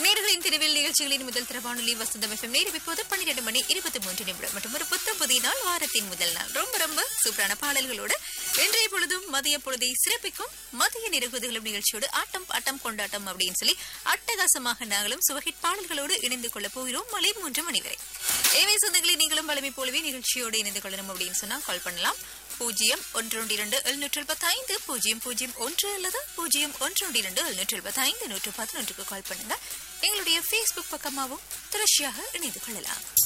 நேர்களின் திருவில் நிகழ்ச்சிகளின் முதல் திரவானொலி வசந்தம் எஃப்எம் நேரம் இப்போது பன்னிரண்டு மணி இருபத்தி மூன்று நிமிடம் மற்றும் ஒரு புத்தம் புதிய நாள் வாரத்தின் முதல் நாள் ரொம்ப ரொம்ப சூப்பரான பாடல்களோடு இன்றைய பொழுதும் மதிய பொழுதை சிறப்பிக்கும் மதிய நிறகுதிகளும் நிகழ்ச்சியோடு ஆட்டம் பாட்டம் கொண்டாட்டம் அப்படின்னு சொல்லி அட்டகாசமாக நாங்களும் சுவகிட் பாடல்களோடு இணைந்து கொள்ள போகிறோம் மலை மூன்று மணி வரை ஏவை சொந்தங்களை நீங்களும் வலிமை போலவே நிகழ்ச்சியோடு இணைந்து கொள்ளணும் அப்படின்னு சொன்னா கால் பண்ணலாம் பூஜ்ஜியம் ஒன்று ஒன்று இரண்டு எழுநூற்று எழுபத்தி ஐந்து பூஜ்ஜியம் பூஜ்ஜியம் ஒன்று அல்லது பூஜ்ஜியம் ஒன்று ஒன்று இரண்டு எழுநூற்று எழுபத்தி ஐந்து நூற்று பதினொன்றுக்கு கால் பண்ணுங்க எங்களுடைய ஃபேஸ்புக் பக்கமாகவும் தொடர்ச்சியாக இணைந்து கொள்ளலாம்